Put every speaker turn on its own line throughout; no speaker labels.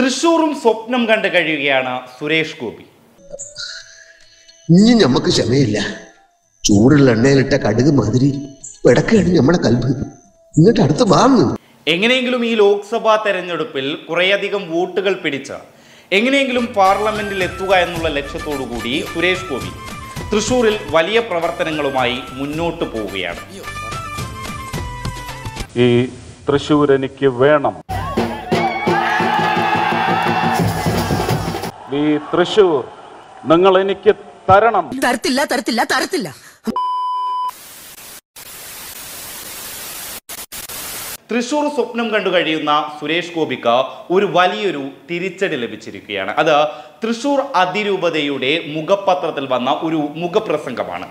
തൃശൂറും സ്വപ്നം കണ്ടു കഴിയുകയാണ് സുരേഷ് ഗോപി
ഇനി ഞമ്മക്ക് ക്ഷമയില്ല ചൂടുള്ള എണ്ണയിലിട്ട കടുക് മാതിരി പിടക്കാണ് നമ്മളെ കൽബ് ഇങ്ങോട്ട് അടുത്ത് വാങ്ങ്
എങ്ങനെയെങ്കിലും ഈ ലോക്സഭാ തെരഞ്ഞെടുപ്പിൽ കുറേയധികം വോട്ടുകൾ പിടിച്ച് എങ്ങനെയെങ്കിലും പാർലമെന്റിൽ എത്തുക എന്നുള്ള ലക്ഷ്യത്തോടു കൂടി സുരേഷ് ഗോപി തൃശൂരിൽ വലിയ പ്രവർത്തനങ്ങളുമായി മുന്നോട്ട് പോവുകയാണ്
ഈ തൃശ്ശൂർ എനിക്ക് വേണം ഈ തൃശ്ശൂർ നിങ്ങൾ എനിക്ക് തരണം
തരത്തില്ല തരത്തില്ല തരത്തില്ല
തൃശൂർ സ്വപ്നം കണ്ടു കഴിയുന്ന സുരേഷ് ഗോപിക്ക് ഒരു വലിയൊരു തിരിച്ചടി ലഭിച്ചിരിക്കുകയാണ് അത് തൃശൂർ അതിരൂപതയുടെ മുഖപത്രത്തിൽ വന്ന ഒരു മുഖപ്രസംഗമാണ്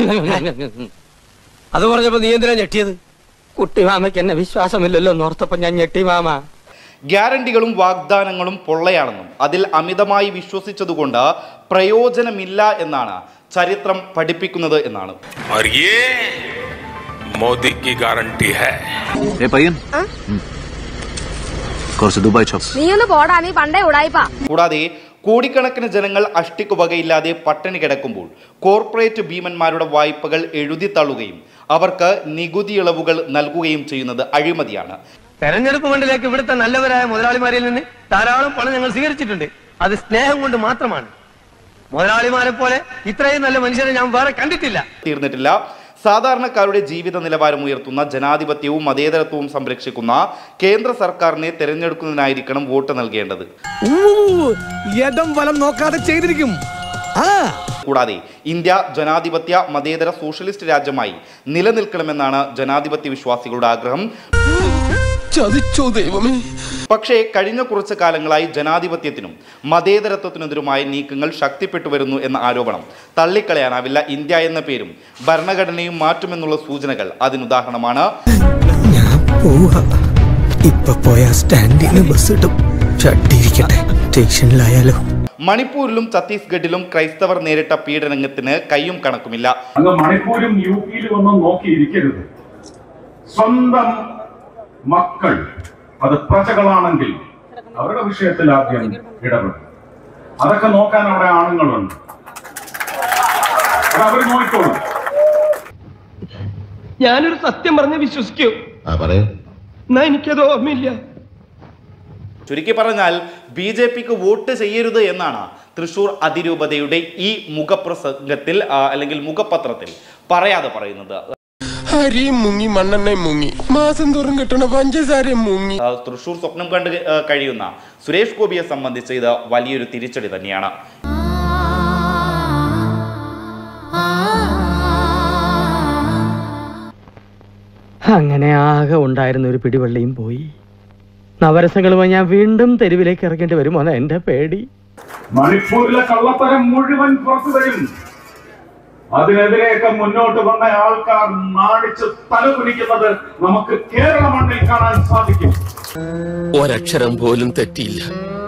അത് പറഞ്ഞപ്പോ നീ എന്തിനാ ഞെട്ടിയത് കുട്ടി മാമയ്ക്ക് എന്നെ വിശ്വാസമില്ലല്ലോ എന്നോർത്തപ്പോ ഞാൻ ഞെട്ടി മാമ
ഗ്യാരണ്ടികളും വാഗ്ദാനങ്ങളും പൊള്ളയാണെന്നും അതിൽ അമിതമായി വിശ്വസിച്ചതുകൊണ്ട് പ്രയോജനമില്ല എന്നാണ് ചരിത്രം പഠിപ്പിക്കുന്നത് എന്നാണ്
और ये मोदी की गारंटी है
ഏ പയ്യൻ ഉം. കുറച്ച് ദുബായ് ചോപ്സ്
നീ ഒന്ന് പോടാ നീ പണ്ടേ ഉടായിപ്പാ
കൂടാതെ കോടിക്കണക്കിന് ജനങ്ങൾ അഷ്ടിക്ക് വകയില്ലാതെ പട്ടിണി കിടക്കുമ്പോൾ കോർപ്പറേറ്റ് ഭീമന്മാരുടെ വായ്പകൾ എഴുതി തള്ളുകയും അവർക്ക് നികുതി ഇളവുകൾ നൽകുകയും ചെയ്യുന്നത് അഴിമതിയാണ്
തെരഞ്ഞെടുപ്പ് മണ്ഡലേക്ക് ഇവിടുത്തെ നല്ലവരായ മുതലാളിമാരിൽ നിന്ന് ധാരാളം പണം ഞങ്ങൾ സ്വീകരിച്ചിട്ടുണ്ട് അത് സ്നേഹം കൊണ്ട് മാത്രമാണ് മുതലാളിമാരെ പോലെ ഇത്രയും നല്ല മനുഷ്യരെ ഞാൻ വേറെ കണ്ടിട്ടില്ല
തീർന്നിട്ടില്ല സാധാരണക്കാരുടെ ജീവിത നിലവാരം ഉയർത്തുന്ന ജനാധിപത്യവും മതേതരത്വവും സംരക്ഷിക്കുന്ന കേന്ദ്ര സർക്കാരിനെ തെരഞ്ഞെടുക്കുന്നതിനായിരിക്കണം വോട്ട് നൽകേണ്ടത്
ഇടം വലം നോക്കാതെ ചെയ്തിരിക്കും ആ
കൂടാതെ ഇന്ത്യ ജനാധിപത്യ മതേതര സോഷ്യലിസ്റ്റ് രാജ്യമായി നിലനിൽക്കണമെന്നാണ് ജനാധിപത്യ വിശ്വാസികളുടെ ആഗ്രഹം
ചതിച്ചോ ദൈവമേ
പക്ഷേ കഴിഞ്ഞ കുറച്ച് കാലങ്ങളായി ജനാധിപത്യത്തിനും മതേതരത്വത്തിനെതിരുമായ നീക്കങ്ങൾ ശക്തിപ്പെട്ടു വരുന്നു എന്ന ആരോപണം തള്ളിക്കളയാനാവില്ല ഇന്ത്യ എന്ന പേരും ഭരണഘടനയും മാറ്റുമെന്നുള്ള സൂചനകൾ അതിനുദാഹരണമാണ്
ഞാൻ പോവാ ഇപ്പൊ പോയ സ്റ്റാൻഡിന് ബസ് ഇട്ടും ഷട്ടിരിക്കട്ടെ സ്റ്റേഷനിലായാലോ
മണിപ്പൂരിലും ഛത്തീസ്ഗഡിലും ക്രൈസ്തവർ നേരിട്ട പീഡനത്തിന് കയ്യും കണക്കുമില്ല
അങ്ങ് മണിപ്പൂരും യു പിയിലും ഒന്നും നോക്കിയിരിക്കരുത് സ്വന്തം മക്കൾ അത് പ്രജകളാണെങ്കിൽ അവരുടെ വിഷയത്തിൽ ആദ്യം ഇടപെടും അതൊക്കെ നോക്കാൻ അവിടെ ആണുങ്ങളുണ്ട് അത് അവർ നോക്കിക്കോളും
ഞാനൊരു സത്യം പറഞ്ഞ് വിശ്വസിക്കൂ
ആ പറയൂ
എന്നാ എനിക്കത് ഓർമ്മയില്ല
ചുരുക്കി പറഞ്ഞാൽ ബി ജെ പിക്ക് വോട്ട് ചെയ്യരുത് എന്നാണ് തൃശൂർ അതിരൂപതയുടെ ഈ മുഖപ്രസംഗത്തിൽ ആ, അല്ലെങ്കിൽ മുഖപത്രത്തിൽ പറയാതെ പറയുന്നത്
അരിയും മുങ്ങി മണ്ണെണ്ണയും മുങ്ങി മാസം തോറും കിട്ടണ പഞ്ചസാരയും മുങ്ങി
ആ, തൃശൂർ സ്വപ്നം കണ്ട് ആ, കഴിയുന്ന സുരേഷ് ഗോപിയെ സംബന്ധിച്ച് ഇത് വലിയൊരു തിരിച്ചടി തന്നെയാണ്
അങ്ങനെ ആകെ ഉണ്ടായിരുന്ന ഒരു പിടിവള്ളിയും പോയി നവരസങ്ങളുമായി ഞാൻ വീണ്ടും തെരുവിലേക്ക് ഇറങ്ങേണ്ടി വരുമോ എന്റെ പേടി
മണിപ്പൂരിലെ കള്ളത്തരം മുഴുവൻ പുറത്തു വരും അതിനെതിരെയൊക്കെ മുന്നോട്ട് വന്ന ആൾക്കാർ നാടിച്ച് തലകുലിക്കുന്നത് നമുക്ക് കേരള മണ്ണിൽ കാണാൻ സാധിക്കും
ഒരക്ഷരം പോലും തെറ്റിയില്ല